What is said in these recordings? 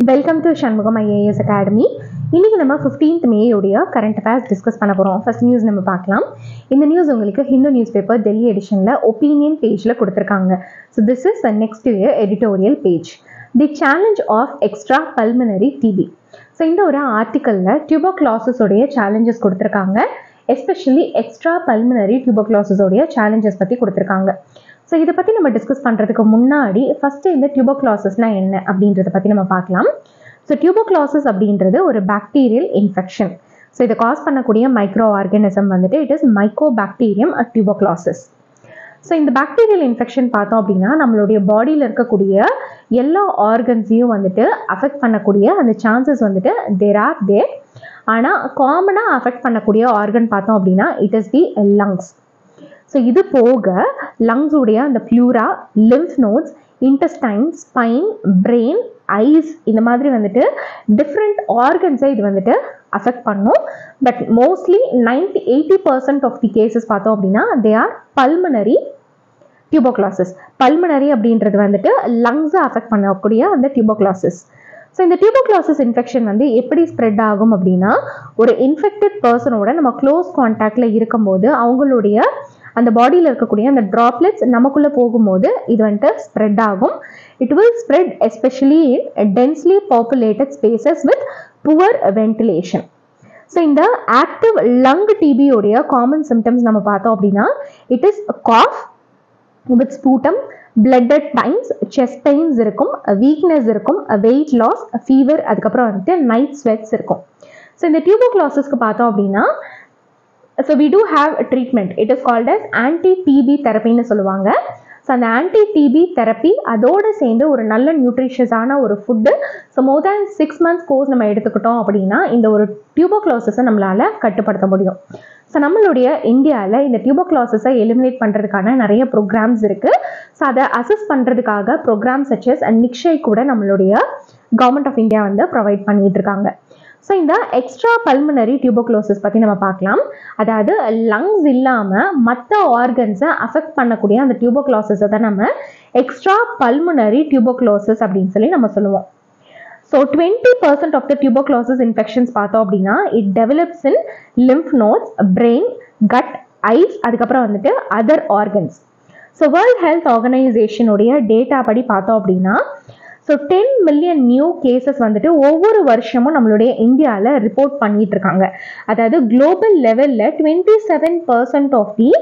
welcome to Shanmugam IAS academy இன்னைக்கு நம்ம 15th மே உடைய கரண்ட் அஃபேர்ஸ் டிஸ்கஸ் பண்ண போகிறோம் ஃபர்ஸ்ட் நியூஸ் நம்ம பார்க்கலாம் இந்த நியூஸ் உங்களுக்கு ஹிந்து நியூஸ் பேப்பர் டெல்லி எடிஷனில் ஒப்பீனியன் பேஜில் கொடுத்துருக்காங்க so this is next year editorial page the challenge of extra pulmonary TB so இந்த ஒரு ஆர்டிக்கலில் டியூபோக்ளாசஸோடைய சேலஞ்சஸ் கொடுத்துருக்காங்க எஸ்பெஷலி எக்ஸ்ட்ரா பல்மனரி டியூபோக்ளாசஸோடைய சேலஞ்சஸ் பற்றி கொடுத்துருக்காங்க ஸோ இதை பற்றி நம்ம டிஸ்கஸ் பண்ணுறதுக்கு முன்னாடி ஃபஸ்ட்டு இந்த டியூபோக்ளாசஸ்னால் என்ன அப்படின்றத பற்றி நம்ம பார்க்கலாம் ஸோ டியூபோக்ளாசஸ் அப்படின்றது ஒரு பாக்டீரியல் இன்ஃபெக்ஷன் ஸோ இதை காஸ் பண்ணக்கூடிய மைக்ரோ ஆர்கானிசம் வந்துட்டு it is mycobacterium tuberculosis so இந்த பாக்டீரியல் இன்ஃபெக்ஷன் பார்த்தோம் அப்படின்னா நம்மளுடைய பாடியில் இருக்கக்கூடிய எல்லா ஆர்கன்ஸையும் வந்துட்டு அஃபெக்ட் பண்ணக்கூடிய அந்த சான்சஸ் வந்துட்டு தேர் ஆர் தேர் ஆனால் காமனாக அஃபெக்ட் பண்ணக்கூடிய ஆர்கன் பார்த்தோம் அப்படின்னா it is the lungs so இது போக lungs உடைய அந்த pleura lymph nodes intestine spine brain eyes இந்த மாதிரி வந்துட்டு டிஃப்ரெண்ட் ஆர்கன்ஸை இது வந்துட்டு அஃபெக்ட் பண்ணும் but mostly ninety eighty percent of the cases பார்த்தோம் அப்படின்னா they are pulmonary tuberculosis pulmonary அப்படின்றது வந்துட்டு லங்ஸை அஃபெக்ட் பண்ணக்கூடிய அந்த டியூபோக்ளாசஸ் ஸோ இந்த டியூபோக்ளாசஸ் இன்ஃபெக்ஷன் வந்து எப்படி ஸ்ப்ரெட் ஆகும் அப்படின்னா ஒரு இன்ஃபெக்டட் பர்சனோட நம்ம க்ளோஸ் கான்டாக்டில் இருக்கும்போது அவங்களுடைய அந்த பாடியில் இருக்கக்கூடிய அந்த ட்ராப்லெட்ஸ் நமக்குள்ளே போகும்போது இது வந்துட்டு ஸ்ப்ரெட் ஆகும் it will spread especially in densely populated spaces with poor ventilation so இந்த ஆக்டிவ் லங் டிபியோடைய காமன் சிம்டம்ஸ் நம்ம பார்த்தோம் அப்படின்னா it is cough with sputum blood at times chest pains இருக்கும் வீக்னஸ் இருக்கும் வெயிட் லாஸ் ஃபீவர் அதுக்கப்புறம் வந்துட்டு நைட் ஸ்வெட்ஸ் இருக்கும் ஸோ இந்த டியூபோக்ளாசஸ்க்கு பார்த்தோம் அப்படின்னா so we do have treatment it is called as anti TB தெரப்பின்னு சொல்லுவாங்க ஸோ அந்த ஆன்டி டிபி தெரப்பி அதோடு சேர்ந்து ஒரு நல்ல நியூட்ரிஷியஸான ஒரு food so more than six months course நம்ம எடுத்துக்கிட்டோம் அப்படின்னா இந்த ஒரு டியூபோக்ளாசஸை நம்மளால் கட்டுப்படுத்த முடியும் ஸோ நம்மளுடைய இந்தியாவில் இந்த டியூபோக்ளாசஸை எலிமினேட் பண்ணுறதுக்கான நிறைய ப்ரோக்ராம்ஸ் இருக்குது ஸோ அதை அசஸ் பண்ணுறதுக்காக ப்ரோக்ராம் சச்சஸ் அண்ட் நிக்ஷை கூட நம்மளுடைய கவர்மெண்ட் ஆஃப் இந்தியா வந்து ப்ரொவைட் பண்ணிட்டு இருக்காங்க ஸோ இந்த எக்ஸ்ட்ரா பல்மனரி டியூபோக்ளோசிஸ் பற்றி நம்ம பார்க்கலாம் அதாவது லங்ஸ் இல்லாமல் மற்ற ஆர்கன்ஸை அஃபெக்ட் பண்ணக்கூடிய அந்த டியூபோக்ளாசஸை தான் நம்ம எக்ஸ்ட்ரா பல்மனரி டியூபோக்ளோசிஸ் அப்படின்னு சொல்லி நம்ம சொல்லுவோம் so twenty percent of the tuberculosis infections பார்த்தோம் அப்படின்னா it develops in lymph nodes brain gut eyes அதுக்கப்புறம் வந்துட்டு other organs so world health ஆர்கனைசேஷனுடைய டேட்டா படி பார்த்தோம் அப்படின்னா so ten million new cases வந்துட்டு ஒவ்வொரு வருஷமும் நம்மளுடைய இந்தியாவில் ரிப்போர்ட் பண்ணிட்டு இருக்காங்க அதாவது குளோபல் லெவலில் twenty seven percent of the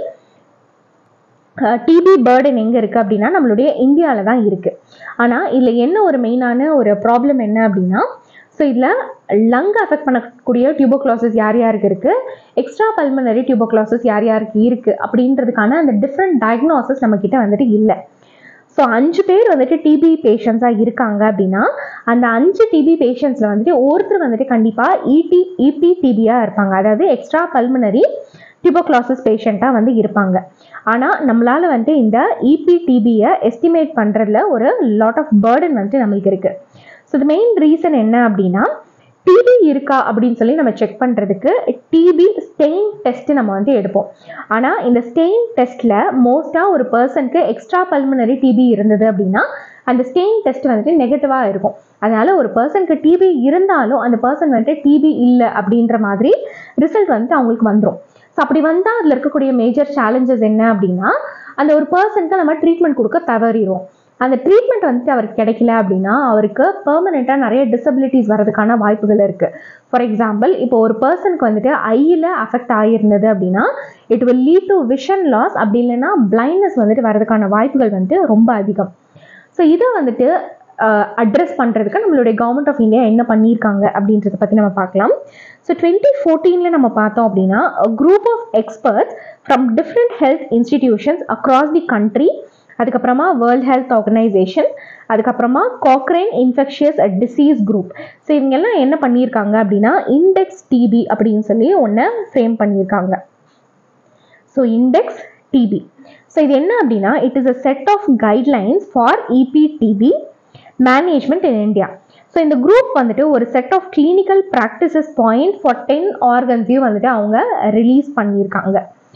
TB burden எங்கே இருக்குது அப்படின்னா நம்மளுடைய இந்தியாவில் தான் இருக்குது ஆனால் இதில் என்ன ஒரு மெயினான ஒரு ப்ராப்ளம் என்ன அப்படின்னா ஸோ இதில் லங் அஃபெக்ட் பண்ணக்கூடிய டியூபோக்ளாசஸ் யார் யாருக்கு இருக்குது எக்ஸ்ட்ரா பல்மனரி டியூபோக்ளாசஸ் யார் யாருக்கு இருக்குது அப்படின்றதுக்கான அந்த டிஃப்ரெண்ட் டயக்னோசிஸ் நம்மக்கிட்ட வந்துட்டு இல்லை ஸோ அஞ்சு பேர் வந்துட்டு டிபி பேஷண்ட்ஸாக இருக்காங்க அப்படின்னா அந்த அஞ்சு டிபி பேஷண்ட்ஸில் வந்துட்டு ஒருத்தர் வந்துட்டு கண்டிப்பாக இடி இபி டிபியாக இருப்பாங்க அதாவது எக்ஸ்ட்ரா பல்மனரி டியூபோக்ளாசஸ் பேஷண்ட்டாக வந்து இருப்பாங்க ஆனால் நம்மளால் வந்துட்டு இந்த இபி டிபியை எஸ்டிமேட் பண்ணுறதுல ஒரு லாட் ஆஃப் பேர்டன் வந்துட்டு நம்மளுக்கு இருக்குது ஸோ த மெயின் ரீசன் என்ன அப்படின்னா டிபி இருக்கா அப்படின்னு சொல்லி நம்ம செக் பண்ணுறதுக்கு டிபி ஸ்டெயின் டெஸ்ட்டு நம்ம வந்து எடுப்போம் ஆனால் இந்த ஸ்டெயின் டெஸ்ட்டில் மோஸ்ட்டாக ஒரு பர்சனுக்கு எக்ஸ்ட்ரா பல்மனரி டிபி இருந்தது அப்படின்னா அந்த ஸ்டெயின் டெஸ்ட் வந்துட்டு நெகட்டிவாக இருக்கும் அதனால் ஒரு பர்சனுக்கு டிபி இருந்தாலும் அந்த பர்சன் வந்துட்டு டிபி இல்லை அப்படின்ற மாதிரி ரிசல்ட் வந்துட்டு அவங்களுக்கு வந்துடும் ஸோ அப்படி வந்தால் அதில் இருக்கக்கூடிய மேஜர் சேலஞ்சஸ் என்ன அப்படின்னா அந்த ஒரு பர்சனுக்கு நம்ம ட்ரீட்மெண்ட் கொடுக்க தவறிடுவோம் அந்த ட்ரீட்மெண்ட் வந்துட்டு அவருக்கு கிடைக்கல அப்படின்னா அவருக்கு பெர்மனெண்ட்டாக நிறைய டிசபிலிட்டிஸ் வரதுக்கான வாய்ப்புகள் இருக்குது ஃபார் எக்ஸாம்பிள் இப்போ ஒரு பர்சனுக்கு வந்துட்டு ஐயில் அஃபெக்ட் ஆகியிருந்தது அப்படின்னா it will lead to vision loss அப்படி இல்லைன்னா பிளைண்ட்னஸ் வந்துட்டு வரதுக்கான வாய்ப்புகள் வந்துட்டு ரொம்ப அதிகம் ஸோ இதை வந்துட்டு அட்ரஸ் பண்ணுறதுக்கு நம்மளுடைய கவர்மெண்ட் ஆஃப் இந்தியா என்ன பண்ணியிருக்காங்க அப்படின்றத பற்றி நம்ம பார்க்கலாம் ஸோ டுவெண்ட்டி ஃபோர்டீனில் நம்ம பார்த்தோம் அப்படின்னா group of experts from different health institutions across the country அதுக்கப்புறமா வேர்ல்ட் ஹெல்த் ஆர்கனைசேஷன் அதுக்கப்புறமா Cochrane infectious disease group so இவங்கெல்லாம் என்ன பண்ணியிருக்காங்க அப்படின்னா இண்டெக்ஸ் டிபி அப்படின்னு சொல்லி ஒன்று ஃப்ரேம் பண்ணியிருக்காங்க ஸோ இண்டெக்ஸ் டிபி ஸோ இது என்ன அப்படின்னா it is a set of guidelines for EP TB management in India so இந்த குரூப் வந்துட்டு ஒரு set of clinical practices point for ten ஆர்கன்ஸையும் வந்துட்டு அவங்க ரிலீஸ் பண்ணியிருக்காங்க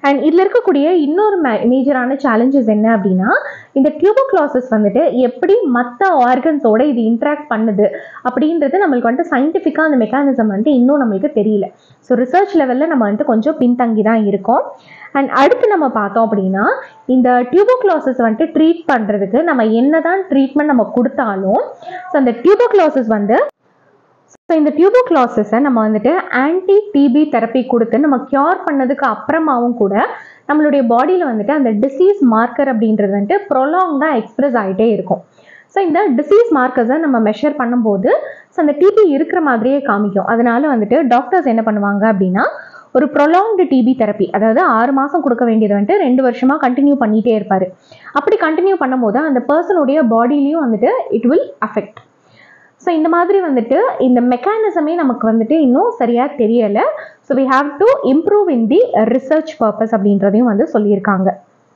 அண்ட் இதில் இருக்கக்கூடிய இன்னொரு மேஜரான சேலஞ்சஸ் என்ன அப்படின்னா இந்த டியூபோக்ளாசஸ் வந்துட்டு எப்படி மற்ற ஆர்கன்ஸோட இது இன்ட்ராக்ட் பண்ணுது அப்படின்றது நம்மளுக்கு வந்துட்டு சயின்டிஃபிக்காக அந்த மெக்கானிசம் வந்துட்டு இன்னும் நம்மளுக்கு தெரியல ஸோ ரிசர்ச் லெவலில் நம்ம வந்துட்டு கொஞ்சம் பின்தங்கி தான் இருக்கோம் அண்ட் அடுத்து நம்ம பார்த்தோம் அப்படின்னா இந்த டியூபோக்ளாசஸ் வந்துட்டு ட்ரீட் பண்ணுறதுக்கு நம்ம என்னதான் ட்ரீட்மெண்ட் நம்ம கொடுத்தாலும் ஸோ அந்த டியூபோக்ளாசஸ் வந்து ஸோ இந்த டியூபோக்ளாசஸை நம்ம வந்துட்டு ஆன்டி டிபி தெரப்பி கொடுத்து நம்ம க்யூர் பண்ணதுக்கு அப்புறமாவும் கூட நம்மளுடைய பாடியில் வந்துட்டு அந்த டிசீஸ் மார்க்கர் அப்படின்றது வந்துட்டு ப்ரொலாங்காக எக்ஸ்பிரஸ் ஆகிட்டே இருக்கும் ஸோ இந்த டிசீஸ் மார்க்கர்ஸை நம்ம மெஷர் பண்ணும்போது ஸோ அந்த டிபி இருக்கிற மாதிரியே காமிக்கும் அதனால வந்துட்டு டாக்டர்ஸ் என்ன பண்ணுவாங்க அப்படின்னா ஒரு ப்ரொலாங்டு டிபி தெரப்பி அதாவது ஆறு மாதம் கொடுக்க வேண்டியது வந்துட்டு ரெண்டு வருஷமாக கண்டினியூ பண்ணிகிட்டே இருப்பார் அப்படி கண்டினியூ பண்ணும்போது அந்த பர்சனுடைய பாடியிலையும் வந்துட்டு இட் வில் அஃபெக்ட் ஸோ இந்த மாதிரி வந்துட்டு இந்த மெக்கானிசமே நமக்கு வந்துட்டு இன்னும் சரியாக தெரியலை so we have to improve in the research purpose அப்படின்றதையும் வந்து சொல்லியிருக்காங்க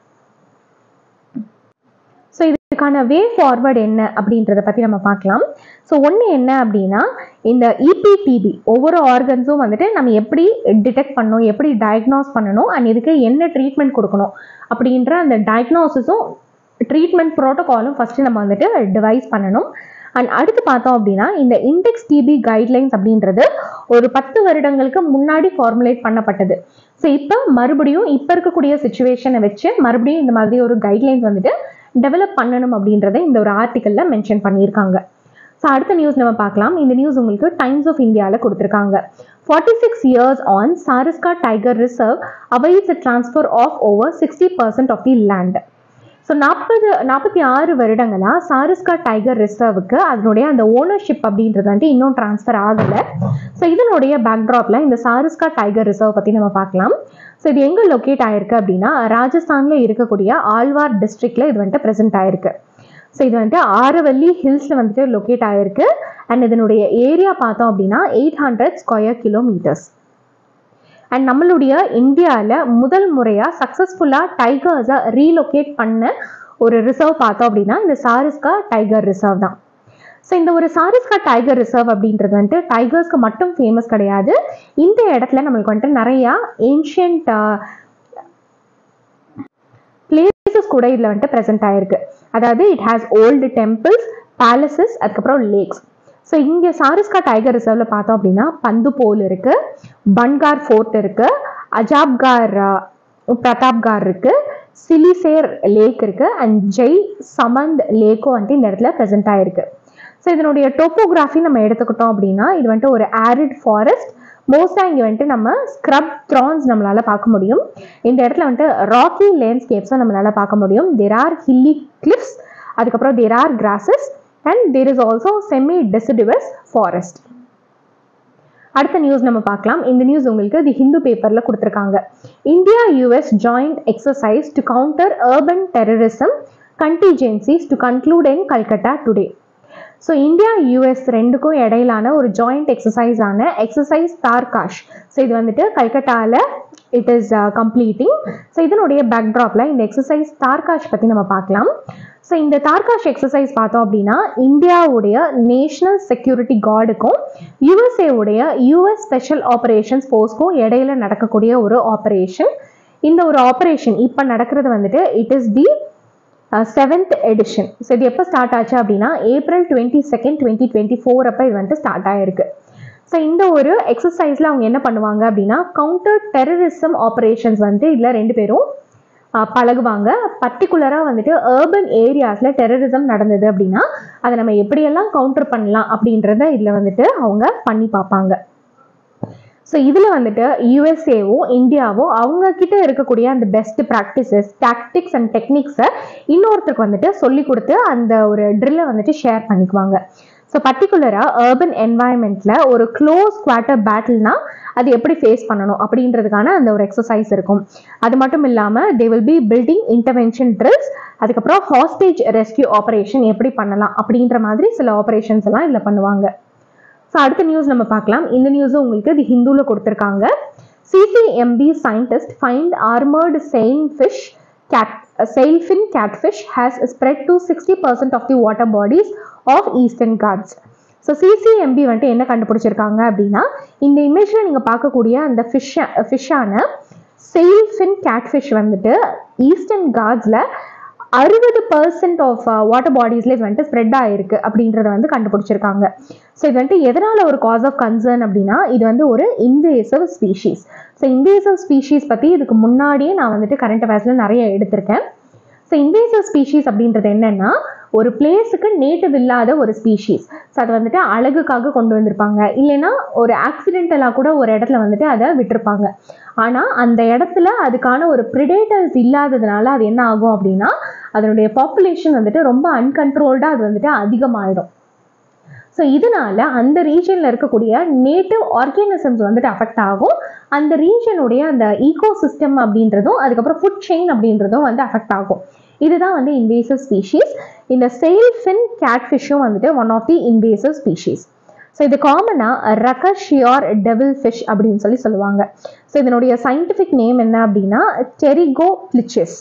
ஸோ இதுக்கான வே ஃபார்வர்ட் என்ன அப்படின்றத பற்றி நம்ம பார்க்கலாம் ஸோ ஒன்று என்ன அப்படின்னா இந்த இபிடிபி ஒவ்வொரு ஆர்கன்ஸும் வந்துட்டு நம்ம எப்படி டிடெக்ட் பண்ணணும் எப்படி டயக்னாஸ் பண்ணணும் அண்ட் இதுக்கு என்ன ட்ரீட்மெண்ட் கொடுக்கணும் அப்படின்ற அந்த டயக்னாசிஸும் ட்ரீட்மெண்ட் ப்ரோட்டோகாலும் ஃபஸ்ட்டு நம்ம வந்துட்டு டிவைஸ் பண்ணணும் அண்ட் அடுத்து பார்த்தோம் அப்படின்னா இந்த இண்டெக்ஸ் டிபி கைட்லைன்ஸ் அப்படின்றது ஒரு பத்து வருடங்களுக்கு முன்னாடி ஃபார்முலேட் பண்ணப்பட்டது ஸோ இப்போ மறுபடியும் இப்போ இருக்கக்கூடிய சுச்சுவேஷனை வச்சு மறுபடியும் இந்த மாதிரி ஒரு கைட்லைன்ஸ் வந்துட்டு டெவலப் பண்ணணும் அப்படின்றத இந்த ஒரு ஆர்டிக்கலில் மென்ஷன் பண்ணியிருக்காங்க ஸோ அடுத்த நியூஸ் நம்ம பார்க்கலாம் இந்த நியூஸ் உங்களுக்கு டைம்ஸ் ஆஃப் இந்தியாவில் கொடுத்துருக்காங்க forty six years on Sariska tiger reserve awaits transfer of over sixty percent of the land so நாற்பது நாற்பத்தி ஆறு வருடங்களாக சாரிஸ்கா டைகர் ரிசர்வுக்கு அதனுடைய அந்த ஓனர்ஷிப் அப்படின்றது வந்துட்டு இன்னும் ட்ரான்ஸ்ஃபர் ஆகலை ஸோ இதனுடைய பேக்ட்ராப்பில் இந்த சாரிஸ்கா டைகர் ரிசர்வ் பற்றி நம்ம பார்க்கலாம் ஸோ இது எங்கே லொக்கேட் ஆயிருக்கு அப்படின்னா ராஜஸ்தானில் இருக்கக்கூடிய ஆழ்வார் டிஸ்ட்ரிக்டில் இது வந்துட்டு ப்ரெசென்ட் ஆயிருக்கு ஸோ இது வந்துட்டு ஆரவல்லி ஹில்ஸில் வந்துட்டு லொக்கேட் ஆயிருக்கு அண்ட் இதனுடைய ஏரியா பார்த்தோம் அப்படின்னா eight hundred square kilometres and நம்மளுடைய இந்தியாவில் முதல் முறையாக சக்ஸஸ்ஃபுல்லாக டைகர்ஸை ரீலொகேட் பண்ண ஒரு ரிசர்வ் பார்த்தோம் அப்படின்னா இந்த சாரிஸ்கா டைகர் ரிசர்வ் தான் ஸோ இந்த ஒரு சாரிஸ்கா டைகர் ரிசர்வ் அப்படின்றது வந்துட்டு டைகர்ஸ்க்கு மட்டும் ஃபேமஸ் கிடையாது இந்த இடத்துல நம்மளுக்கு வந்துட்டு நிறையா ஏன்ஷியன்ட் பிளேசஸ் கூட இதில் வந்துட்டு ப்ரெசென்ட் ஆயிருக்கு அதாவது it has old temples palaces அதுக்கப்புறம் லேக்ஸ் ஸோ இங்கே சாரிஸ்கா டைகர் ரிசர்வ்ல பார்த்தோம் அப்படின்னா பந்து போல் இருக்கு பன்கார் ஃபோர்ட் இருக்கு அஜாப்கார் பிரதாப்கார் இருக்கு சிலிசேர் லேக் இருக்கு அண்ட் ஜெய் சமந்த் லேக்கும் வந்துட்டு இந்த இடத்துல ப்ரெசென்ட் ஆயிருக்கு ஸோ இதனுடைய டோப்போகிராஃபி நம்ம எடுத்துக்கிட்டோம் அப்படின்னா இது வந்துட்டு ஒரு ஆரிட் ஃபாரஸ்ட் மோஸ்ட்டாக இங்கே வந்துட்டு நம்ம ஸ்க்ரப் த்ரான்ஸ் நம்மளால் பார்க்க முடியும் இந்த இடத்துல வந்துட்டு ராக்கி லேண்ட்ஸ்கேப்ஸும் நம்மளால் பார்க்க முடியும் தேர் ஆர் ஹில்லி கிளிப்ஸ் அதுக்கப்புறம் there are grasses and there is also semi deciduous forest அடுத்த நியூஸ் நம்ம பார்க்கலாம் இந்த நியூஸ் உங்களுக்கு தி ஹிந்து பேப்பரில் கொடுத்துருக்காங்க India US joint exercise to counter urban terrorism contingencies to conclude in Calcutta today so India US ரெண்டுக்கும் இடையிலான ஒரு ஜாயிண்ட் எக்ஸசைஸான எக்ஸசைஸ் தார்காஷ் ஸோ இது வந்துட்டு கல்கட்டாவில் இட் இஸ் கம்ப்ளீட்டிங் ஸோ இதனுடைய பேக்ட்ராப்பில் இந்த எக்ஸசைஸ் தார்காஷ் பற்றி நம்ம பார்க்கலாம் ஸோ இந்த தார்காஷ் எக்ஸசைஸ் பார்த்தோம் அப்படின்னா இந்தியாவுடைய நேஷனல் செக்யூரிட்டி கார்டுக்கும் யுஎஸ்ஏ உடைய யூஎஸ் ஸ்பெஷல் ஆப்ரேஷன்ஸ் ஃபோர்ஸ்க்கும் இடையில நடக்கக்கூடிய ஒரு ஆப்ரேஷன் இந்த ஒரு ஆப்ரேஷன் இப்போ நடக்கிறது வந்துட்டு it is the seventh edition so இது எப்போ ஸ்டார்ட் ஆச்சு அப்படின்னா April twenty second twenty twenty four அப்போ இது வந்துட்டு ஸ்டார்ட் ஆயிருக்கு ஸோ இந்த ஒரு எக்ஸசைஸில் அவங்க என்ன பண்ணுவாங்க அப்படின்னா கவுண்டர் டெரரிசம் ஆப்ரேஷன்ஸ் வந்து இதில் ரெண்டு பேரும் பழகுவாங்க பர்டிகுலராக வந்துட்டு ஏர்பன் ஏரியாஸில் டெரரிசம் நடந்தது அப்படின்னா அதை நம்ம எப்படியெல்லாம் கவுண்டர் பண்ணலாம் அப்படின்றத இதில் வந்துட்டு அவங்க பண்ணி பார்ப்பாங்க ஸோ இதில் வந்துட்டு யூஎஸ்ஏவோ இந்தியாவோ அவங்க கிட்ட இருக்கக்கூடிய அந்த பெஸ்ட் ப்ராக்டிசஸ் டாக்டிக்ஸ் அண்ட் டெக்னிக்ஸை இன்னொருத்தருக்கு வந்துட்டு சொல்லி கொடுத்து அந்த ஒரு ட்ரில்லை வந்துட்டு ஷேர் பண்ணிக்குவாங்க ஸோ பர்டிகுலராக அர்பன் என்வாயன்மெண்ட்டில் ஒரு க்ளோஸ் குவார்ட்டர் பேட்டில்னா அது எப்படி ஃபேஸ் பண்ணணும் அப்படின்றதுக்கான அந்த ஒரு எக்ஸசைஸ் இருக்கும் அது மட்டும் இல்லாமல் they will be building intervention drills அதுக்கப்புறம் ஹாஸ்டேஜ் ரெஸ்கியூ ஆப்ரேஷன் எப்படி பண்ணலாம் அப்படின்ற மாதிரி சில ஆப்ரேஷன்ஸ் எல்லாம் இதில் பண்ணுவாங்க ஸோ அடுத்த நியூஸ் நம்ம பார்க்கலாம் இந்த நியூஸும் உங்களுக்கு தி ஹிந்துவில் கொடுத்துருக்காங்க CCMB scientist find armoured chain fish cat sailfin catfish has spread to 60% of the water bodies of eastern ghats so CCMB வந்துட்டு என்ன கண்டுபிடிச்சிருக்காங்க அப்படின்னா இந்த இமேஜில் நீங்கள் பார்க்கக்கூடிய அந்த ஃபிஷ் ஃபிஷ்ஷான செயில்ஃபின் கேட்ஃபிஷ் வந்துட்டு ஈஸ்டர்ன் காட்ஸில் அறுபது பர்சன்ட் ஆஃப் வாட்டர் பாடிஸ்ல இது வந்துட்டு ஸ்ப்ரெட் ஆயிருக்கு அப்படின்றத வந்து கண்டுபிடிச்சிருக்காங்க ஸோ இது வந்துட்டு எதனால ஒரு காஸ் ஆஃப் கன்சர்ன் அப்படின்னா இது வந்து ஒரு invasive species so invasive species பற்றி இதுக்கு முன்னாடியே நான் வந்துட்டு கரண்ட் அஃபேர்ஸில் நிறைய எடுத்திருக்கேன் ஸோ இன்வேசிவ் ஸ்பீஷீஸ் அப்படின்றது என்னன்னா ஒரு பிளேஸுக்கு நேட்டிவ் இல்லாத ஒரு ஸ்பீஷீஸ் ஸோ அது வந்துட்டு அழகுக்காக கொண்டு வந்திருப்பாங்க இல்லைன்னா ஒரு ஆக்சிடென்டலாக கூட ஒரு இடத்துல வந்துட்டு அதை விட்டிருப்பாங்க ஆனால் அந்த இடத்துல அதுக்கான ஒரு ப்ரிடேட்டர்ஸ் இல்லாததுனால அது என்ன ஆகும் அப்படின்னா அதனுடைய பாப்புலேஷன் வந்துட்டு ரொம்ப அன்கண்ட்ரோல்டாக அது வந்துட்டு அதிகமாயிடும் ஸோ இதனால அந்த ரீஜனில் இருக்கக்கூடிய நேட்டிவ் ஆர்கானிசம்ஸ் வந்துட்டு அஃபெக்ட் ஆகும் அந்த ரீஜனுடைய அந்த ஈகோ சிஸ்டம் அப்படின்றதும் அதுக்கப்புறம் ஃபுட் செயின் அப்படின்றதும் வந்து அஃபெக்ட் ஆகும் இதுதான் வந்து இன்வேசிவ் ஸ்பீஷீஸ் இந்த செயில்ஃபின் கேட்ஃபிஷும் வந்துட்டு one of the invasive species so இது காமனாக ரகஷியார் டெவில் ஃபிஷ் அப்படின்னு சொல்லி சொல்லுவாங்க ஸோ இதனுடைய சயின்டிஃபிக் நேம் என்ன அப்படின்னா டெரிகோ பிளிச்சஸ்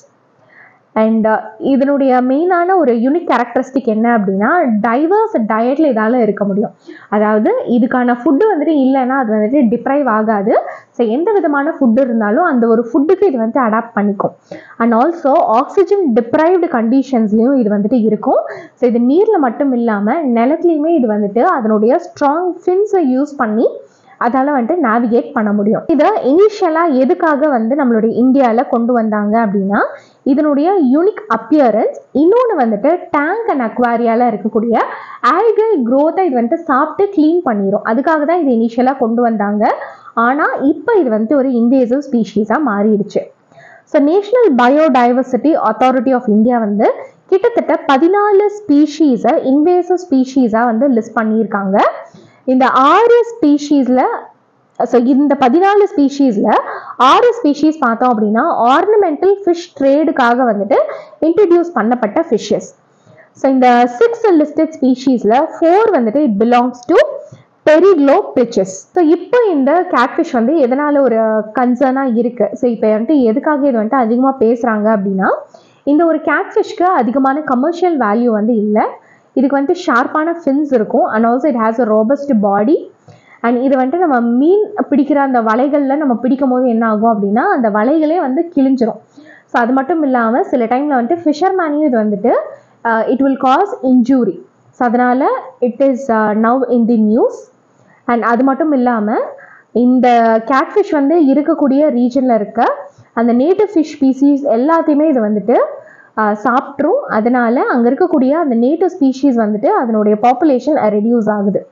அண்ட் இதனுடைய மெயினான ஒரு யூனிக் கேரக்டரிஸ்டிக் என்ன அப்படின்னா டைவர்ஸ் டயட்ல இதால் இருக்க முடியும் அதாவது இதுக்கான ஃபுட்டு வந்துட்டு இல்லைன்னா அது வந்துட்டு டிப்ரைவ் ஆகாது ஸோ எந்த விதமான ஃபுட்டு இருந்தாலும் அந்த ஒரு ஃபுட்டுக்கு இது வந்துட்டு அடாப்ட் பண்ணிக்கும் அண்ட் ஆல்சோ ஆக்சிஜன் டிப்ரைவ்டு கண்டிஷன்ஸ்லையும் இது வந்துட்டு இருக்கும் ஸோ இது நீரில் மட்டும் இல்லாமல் நிலத்துலையுமே இது வந்துட்டு அதனுடைய ஸ்ட்ராங் ஃபின்ஸை யூஸ் பண்ணி அதால் வந்துட்டு நேவிகேட் பண்ண முடியும் இதை இனிஷியலாக எதுக்காக வந்து நம்மளுடைய இந்தியாவில் கொண்டு வந்தாங்க அப்படின்னா இதனுடைய யூனிக் அப்பியரன்ஸ் இன்னொன்று வந்துட்டு டேங்க் அண்ட் அக்வாரியாவில் இருக்கக்கூடிய ஆல்கல் க்ரோத்தை இது வந்துட்டு சாப்பிட்டு க்ளீன் பண்ணிடும் அதுக்காக தான் இது இனிஷியலாக கொண்டு வந்தாங்க ஆனால் இப்போ இது வந்துட்டு ஒரு இன்வேசிவ் ஸ்பீஷீஸாக மாறிடுச்சு so national biodiversity authority of India வந்து கிட்டத்தட்ட பதினாலு ஸ்பீஷீஸை இன்வேசிவ் ஸ்பீஷீஸாக வந்து லிஸ்ட் பண்ணியிருக்காங்க இந்த ஆறு ஸ்பீஷீஸில் ஸோ இந்த பதினாலு ஸ்பீஷீஸில் ஆறு ஸ்பீஷீஸ் பார்த்தோம் அப்படின்னா ஆர்னமெண்டல் ஃபிஷ் ட்ரேடுக்காக வந்துட்டு இன்ட்ரடியூஸ் பண்ணப்பட்ட ஃபிஷ்ஷஸ் ஸோ இந்த சிக்ஸ் லிஸ்டட் ஸ்பீஷீஸில் ஃபோர் வந்துட்டு it belongs to pterygoplichthys so இப்போ இந்த கேட்ஃபிஷ் வந்து எதனால் ஒரு கன்சர்னாக இருக்குது ஸோ இப்போ வந்துட்டு எதுக்காக இது வந்துட்டு அதிகமாக பேசுகிறாங்க அப்படின்னா இந்த ஒரு கேட்ஃபிஷ்க்கு அதிகமான கமர்ஷியல் வேல்யூ வந்து இல்லை இதுக்கு வந்துட்டு ஷார்ப்பான ஃபின்ஸ் இருக்கும் and also it has a robust body and இது வந்துட்டு நம்ம மீன் பிடிக்கிற அந்த வலைகளில் நம்ம பிடிக்கும் போது என்ன ஆகும் அப்படின்னா அந்த வலைகளே வந்து கிழிஞ்சிரும் ஸோ அது மட்டும் இல்லாமல் சில டைமில் வந்துட்டு ஃபிஷர்மேனையும் இது வந்துட்டு it will cause injury so அதனால் it is now in the news and அது மட்டும் இல்லாமல் இந்த கேட்ஃபிஷ் வந்து இருக்கக்கூடிய ரீஜனில் இருக்க அந்த நேட்டிவ் ஃபிஷ் ஸ்பீசிஸ் எல்லாத்தையுமே இது வந்துட்டு சாப்பிட்ரும் அதனால் அங்கே இருக்கக்கூடிய அந்த நேட்டிவ் ஸ்பீஷீஸ் வந்துட்டு அதனுடைய பாப்புலேஷன் ரெடியூஸ் ஆகுது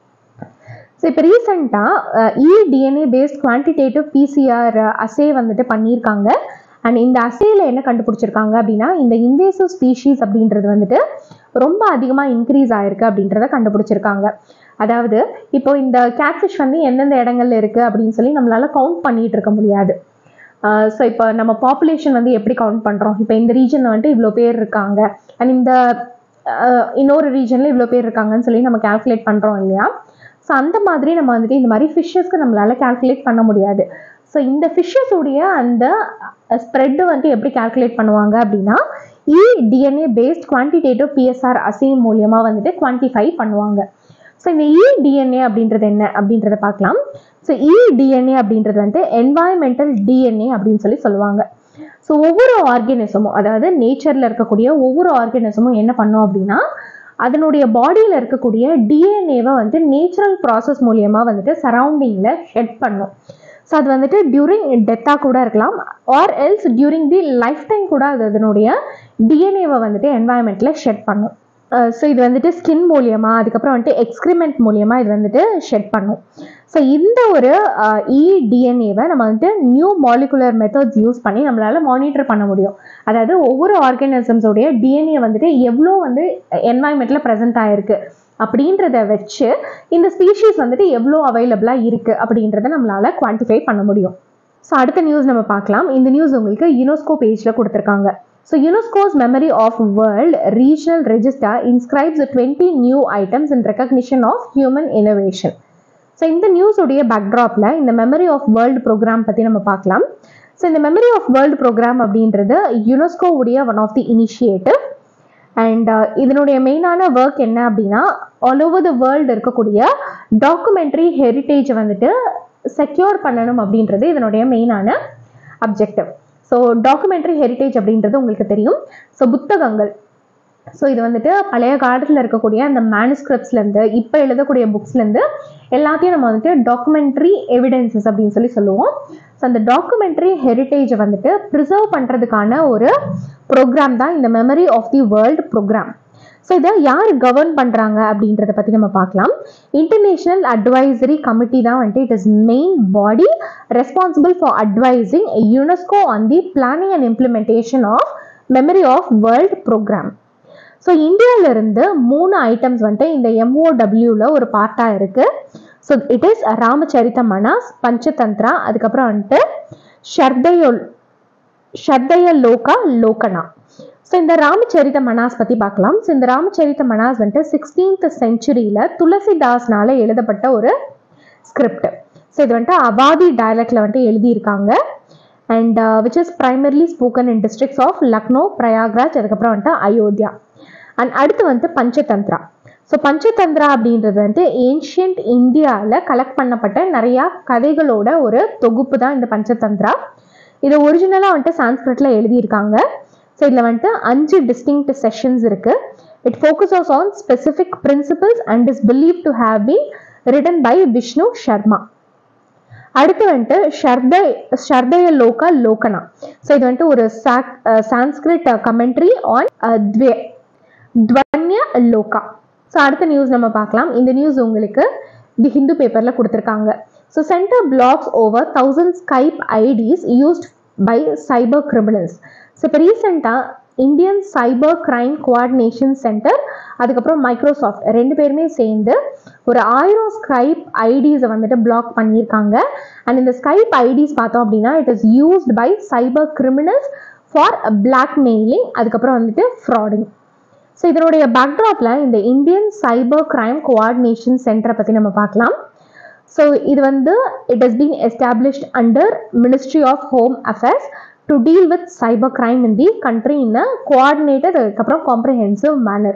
ஸோ இப்போ ரீசெண்டாக e DNA based quantitative PCR assay வந்துட்டு பண்ணியிருக்காங்க அண்ட் இந்த அசேல என்ன கண்டுபிடிச்சிருக்காங்க அப்படின்னா இந்த இன்வேசிவ் ஸ்பீஷீஸ் அப்படின்றது வந்துட்டு ரொம்ப அதிகமாக இன்க்ரீஸ் ஆயிருக்கு அப்படின்றத கண்டுபிடிச்சிருக்காங்க அதாவது இப்போ இந்த கேட்ஃபிஷ் வந்து எந்தெந்த இடங்கள்ல இருக்குது அப்படின்னு சொல்லி நம்மளால கவுண்ட் பண்ணிட்டு இருக்க முடியாது ஸோ இப்போ நம்ம பாப்புலேஷன் வந்து எப்படி கவுண்ட் பண்ணுறோம் இப்போ இந்த ரீஜனில் வந்துட்டு இவ்வளோ பேர் இருக்காங்க அண்ட் இந்த இன்னொரு ரீஜனில் இவ்வளோ பேர் இருக்காங்கன்னு சொல்லி நம்ம கால்குலேட் பண்ணுறோம் இல்லையா ஸோ அந்த மாதிரி நம்ம வந்துட்டு இந்த மாதிரி ஃபிஷ்ஷஸ்க்கு நம்மளால கால்குலேட் பண்ண முடியாது ஸோ இந்த ஃபிஷ்ஷஸுடைய அந்த ஸ்ப்ரெட்டு வந்து எப்படி கால்குலேட் பண்ணுவாங்க அப்படின்னா e DNA based quantitative PSR assay மூலியமாக வந்துட்டு குவான்டிஃபை பண்ணுவாங்க ஸோ இந்த இ டிஎன்ஏ அப்படின்றது என்ன அப்படின்றத பார்க்கலாம் ஸோ இ டிஎன்ஏ அப்படின்றது வந்து என்வாயன்மெண்டல் டிஎன்ஏ அப்படின்னு சொல்லி சொல்லுவாங்க ஸோ ஒவ்வொரு ஆர்கானிசமும் அதாவது நேச்சரில் இருக்கக்கூடிய ஒவ்வொரு ஆர்கானிசமும் என்ன பண்ணும் அப்படின்னா அதனுடைய பாடியில் இருக்கக்கூடிய டிஎன்ஏவை வந்து நேச்சுரல் ப்ராசஸ் மூலியமாக வந்துட்டு சரௌண்டிங்கில் ஷெட் பண்ணும் ஸோ அது வந்துட்டு டியூரிங் டெத்தாக கூட இருக்கலாம் or else during the lifetime கூட அது அதனுடைய டிஎன்ஏவை வந்துட்டு என்வாயன்மெண்ட்டில் ஷெட் பண்ணும் ஸோ இது வந்துட்டு ஸ்கின் மூலியமாக அதுக்கப்புறம் வந்துட்டு எக்ஸ்க்ரிமெண்ட் மூலியமாக இது வந்துட்டு ஷெட் பண்ணும் ஸோ இந்த ஒரு இ டிஎன்ஏவை நம்ம வந்துட்டு நியூ மாலிகுலர் மெத்தட்ஸ் யூஸ் பண்ணி நம்மளால் மானிட்டர் பண்ண முடியும் அதாவது ஒவ்வொரு ஆர்கானிசம்ஸோடைய டிஎன்ஏ வந்துட்டு எவ்வளோ வந்து என்வாயன்மெண்ட்டில் ப்ரெசென்ட் ஆகிருக்கு அப்படின்றத வச்சு இந்த ஸ்பீஷீஸ் வந்துட்டு எவ்வளோ அவைலபிளாக இருக்குது அப்படின்றத நம்மளால் குவான்டிஃபை பண்ண முடியும் ஸோ அடுத்த நியூஸ் நம்ம பார்க்கலாம் இந்த நியூஸ் உங்களுக்கு யுனெஸ்கோ பேஜில் கொடுத்துருக்காங்க so UNESCO's memory of world regional register inscribes twenty new items in recognition of human innovation so இந்த நியூஸுடைய பேக்ட்ராப்பில் இந்த மெமரி ஆஃப் வேர்ல்டு ப்ரோக்ராம் பற்றி நம்ம பார்க்கலாம் ஸோ இந்த மெமரி ஆஃப் வேர்ல்டு ப்ரோக்ராம் அப்படின்றது யுனெஸ்கோவுடைய one of the initiative and இதனுடைய மெயினான ஒர்க் என்ன அப்படின்னா ஆல் ஓவர் த வேர்ல்டு இருக்கக்கூடிய டாக்குமெண்ட்ரி ஹெரிட்டேஜை வந்துட்டு செக்யூர் பண்ணணும் அப்படின்றது இதனுடைய மெயினான அப்ஜெக்டிவ் ஸோ டாக்குமெண்ட்ரி ஹெரிட்டேஜ் அப்படின்றது உங்களுக்கு தெரியும் ஸோ புத்தகங்கள் ஸோ இது வந்துட்டு பழைய காலத்தில் இருக்கக்கூடிய அந்த மேனுஸ்கிரிப்ட்ஸ்லேருந்து இப்போ எழுதக்கூடிய புக்ஸ்லேருந்து எல்லாத்தையும் நம்ம வந்துட்டு டாக்குமெண்ட்ரி எவிடென்சஸ் அப்படின்னு சொல்லி சொல்லுவோம் ஸோ அந்த டாக்குமெண்ட்ரி ஹெரிட்டேஜை வந்துட்டு ப்ரிசர்வ் பண்ணுறதுக்கான ஒரு ப்ரோக்ராம் தான் இந்த memory of the world programme so இதை யார் கவர்ன் பண்ணுறாங்க அப்படின்றத பற்றி நம்ம பார்க்கலாம் இன்டர்நேஷ்னல் அட்வைசரி கமிட்டி தான் வந்துட்டு it is main body responsible for advising UNESCO on the planning and implementation of memory of world programme so இந்தியாவிலிருந்து மூணு ஐட்டம்ஸ் வந்துட்டு இந்த எம்ஓடபிள்யூவில் ஒரு பார்ட்டாக இருக்குது so it is Ramcharitmanas Panchatantra அதுக்கப்புறம் வந்துட்டு ஷர்தயோ ஷர்தய லோகா லோகனா ஸோ இந்த ராமச்சரித மனாஸ் பற்றி பார்க்கலாம் ஸோ இந்த ராமச்சரித மனாஸ் வந்துட்டு சிக்ஸ்டீன்த் செஞ்சுரியில் துளசிதாஸ்னால எழுதப்பட்ட ஒரு ஸ்கிரிப்ட் ஸோ இது வந்துட்டு அவாதி டயலக்டில் வந்துட்டு எழுதியிருக்காங்க and which is primarily spoken in districts of Lucknow Prayagraj அதுக்கப்புறம் வந்துட்டு அயோத்தியா அண்ட் அடுத்து வந்துட்டு பஞ்சதந்திரா ஸோ பஞ்சதந்திரா அப்படின்றது வந்துட்டு ஏன்ஷியன்ட் இந்தியாவில் கலெக்ட் பண்ணப்பட்ட நிறையா கதைகளோட ஒரு தொகுப்பு தான் இந்த பஞ்சதந்திரா இது ஒரிஜினலாக வந்துட்டு சான்ஸ்கிரிட்டில் எழுதியிருக்காங்க ஸோ இதில் வந்துட்டு அஞ்சு டிஸ்டிங்க்ட் செஷன்ஸ் இருக்குது it focuses on specific principles and is believe to have been written by Vishnu Sharma அடுத்து வந்துட்டு ஷர்த ஷர்தய லோகா லோகனா ஸோ இது வந்துட்டு ஒரு சான்ஸ்கிரிட் கமெண்ட்ரி ஆன் துவன்ய லோகா ஸோ அடுத்த நியூஸ் நம்ம பார்க்கலாம் இந்த நியூஸ் உங்களுக்கு தி ஹிந்து பேப்பரில் கொடுத்துருக்காங்க so centre blocks over thousand Skype IDs used by cyber criminals so இப்போ ரீசெண்டாக Indian cyber crime coordination centre அதுக்கப்புறம் மைக்ரோசாஃப்ட் ரெண்டு பேருமே சேர்ந்து ஒரு ஆயிரம் ஸ்கைப் ஐடிஸை வந்துட்டு பிளாக் பண்ணியிருக்காங்க அண்ட் இந்த ஸ்கைப் ஐடிஸ் பார்த்தோம் அப்படின்னா it is used by cyber criminals for blackmailing அதுக்கப்புறம் வந்துட்டு ஃப்ராடிங் ஸோ இதனுடைய பேக்ட்ராப்பில் இந்த இந்தியன் சைபர் கிரைம் கோஆர்டினேஷன் சென்டரை பற்றி நம்ம பார்க்கலாம் ஸோ இது வந்து it has been established under ministry of home affairs to deal with cyber crime in the country in a coordinated அதுக்கப்புறம் காம்ப்ரிஹென்சிவ் மேனர்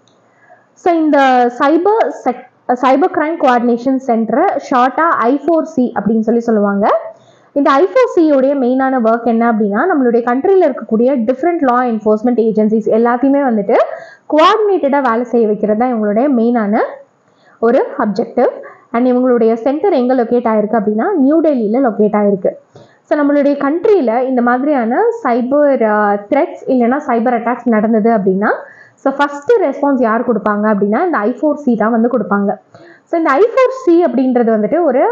ஸோ இந்த cyber check cyber crime coordination சென்டரை ஷார்ட்டாக ஐ ஃபோர் சி அப்படின்னு சொல்லி சொல்லுவாங்க இந்த ஐஃபோசியோடைய மெயினான ஒர்க் என்ன அப்படின்னா நம்மளுடைய கண்ட்ரியில் இருக்கக்கூடிய டிஃப்ரெண்ட் லா என்ஃபோர்ஸ்மெண்ட் ஏஜென்சிஸ் எல்லாத்தையுமே வந்துட்டு கோஆர்டினேட்டடாக வேலை செய்ய வைக்கிறது தான் இவங்களுடைய மெயினான ஒரு அப்ஜெக்டிவ் அண்ட் இவங்களுடைய சென்டர் எங்கே லொக்கேட் ஆயிருக்கு அப்படின்னா நியூ டெல்லியில் லொக்கேட் ஆயிருக்கு ஸோ நம்மளுடைய கண்ட்ரியில் இந்த மாதிரியான சைபர் த்ரெட்ஸ் இல்லைன்னா சைபர் அட்டாக்ஸ் நடந்தது அப்படின்னா ஸோ ஃபஸ்ட்டு ரெஸ்பான்ஸ் யார் கொடுப்பாங்க அப்படின்னா இந்த ஐஃபோர் சி தான் வந்து கொடுப்பாங்க ஸோ இந்த ஐஃபோர் சி அப்படின்றது வந்துட்டு ஒரு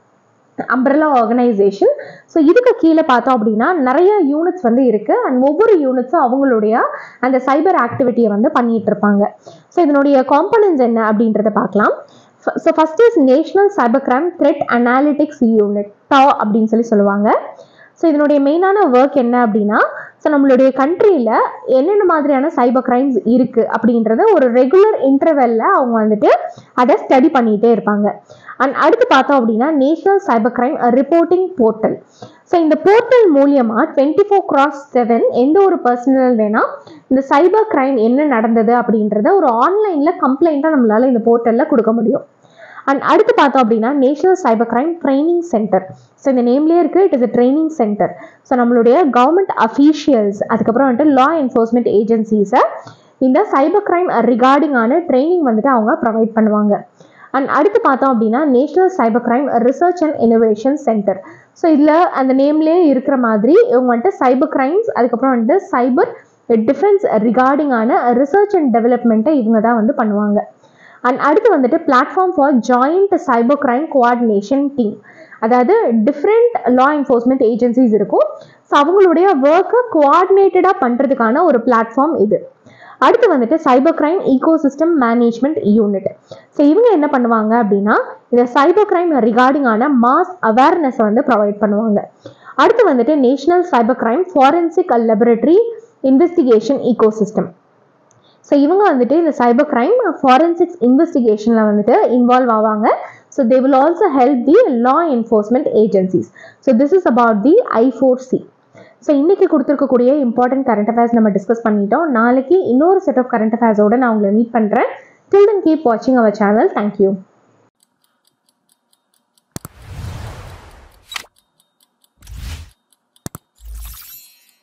அம்ப்ரலா ஆர்கனைசேஷன் ஸோ இதுக்கு கீழே பார்த்தோம் அப்படின்னா நிறைய யூனிட்ஸ் வந்து இருக்குது அண்ட் ஒவ்வொரு யூனிட்ஸும் அவங்களுடைய அந்த சைபர் ஆக்டிவிட்டியை வந்து பண்ணிட்டு இருப்பாங்க ஸோ இதனுடைய காம்பனன்ஸ் என்ன அப்படின்றத பார்க்கலாம் so first is national cyber crime threat analytics unit டா அப்படின்னு சொல்லி சொல்லுவாங்க ஸோ இதனுடைய மெயினான ஒர்க் என்ன அப்படின்னா ஸோ நம்மளுடைய கண்ட்ரியில் என்னென்ன மாதிரியான சைபர் கிரைம்ஸ் இருக்குது அப்படின்றத ஒரு ரெகுலர் இன்டர்வெல்ல அவங்க வந்துட்டு அதை ஸ்டடி பண்ணிகிட்டே இருப்பாங்க அண்ட் அடுத்து பார்த்தோம் அப்படின்னா national cyber crime reporting portal so இந்த போர்ட்டல் மூலியமாக டுவெண்ட்டி ஃபோர் கிராஸ் செவன் எந்த ஒரு பர்சனல் வேணா இந்த சைபர் கிரைம் என்ன நடந்தது அப்படின்றத ஒரு ஆன்லைனில் கம்ப்ளைண்ட்டாக நம்மளால இந்த போர்ட்டலில் கொடுக்க முடியும் அண்ட் அடுத்து பார்த்தோம் அப்படின்னா national cyber crime training centre so இந்த நேம்லேயே இருக்குது it is a training centre so நம்மளுடைய கவர்மெண்ட் அஃபீஷியல்ஸ் அதுக்கப்புறம் வந்துட்டு லா என்ஃபோர்ஸ்மெண்ட் ஏஜென்சிஸை இந்த சைபர் கிரைம் ரிகார்டிங்கான ட்ரைனிங் வந்துட்டு அவங்க ப்ரொவைட் பண்ணுவாங்க அண்ட் அடுத்து பார்த்தோம் அப்படின்னா national cyber crime research and innovation centre so இதில் அந்த நேம்லேயே இருக்கிற மாதிரி இவங்க வந்துட்டு சைபர் கிரைம்ஸ் அதுக்கப்புறம் வந்துட்டு சைபர் டிஃபென்ஸ் ரிகார்டிங்கான ரிசர்ச் அண்ட் டெவலப்மெண்ட்டை இவங்க தான் வந்து பண்ணுவாங்க அண்ட் அடுத்து வந்துட்டு platform for joint cyber crime coordination team அதாவது டிஃப்ரெண்ட் லா என்ஃபோர்ஸ்மெண்ட் ஏஜென்சிஸ் இருக்கும் ஸோ அவங்களுடைய ஒர்க்கை கோஆர்டினேட்டடாக பண்ணுறதுக்கான ஒரு பிளாட்ஃபார்ம் இது அடுத்து வந்துட்டு cyber crime ecosystem management unit so இவங்க என்ன பண்ணுவாங்க அப்படின்னா இந்த சைபர் கிரைம் ரிகார்டிங்கான மாஸ் அவேர்னஸை வந்து ப்ரொவைட் பண்ணுவாங்க அடுத்து வந்துட்டு national cyber crime forensic laboratory investigation ecosystem so இவங்க வந்துட்டு இந்த சைபர் கிரைம் ஃபாரன்சிக்ஸ் இன்வெஸ்டிகேஷனில் வந்துட்டு இன்வால்வ் ஆவாங்க so they will also help the law enforcement agencies so this is about the I four C so இன்றைக்கி கொடுத்துருக்கக்கூடிய இம்பார்ட்டன்ட் கரண்ட் அஃபேர்ஸ் நம்ம discuss பண்ணிட்டோம் நாளைக்கு இன்னொரு செட் ஆஃப் கரண்ட் அஃபேர்ஸோட நான் உங்களை மீட் பண்ணுறேன் டில் தன் கீப் வாட்சிங் அவர் சேனல் தேங்க்யூ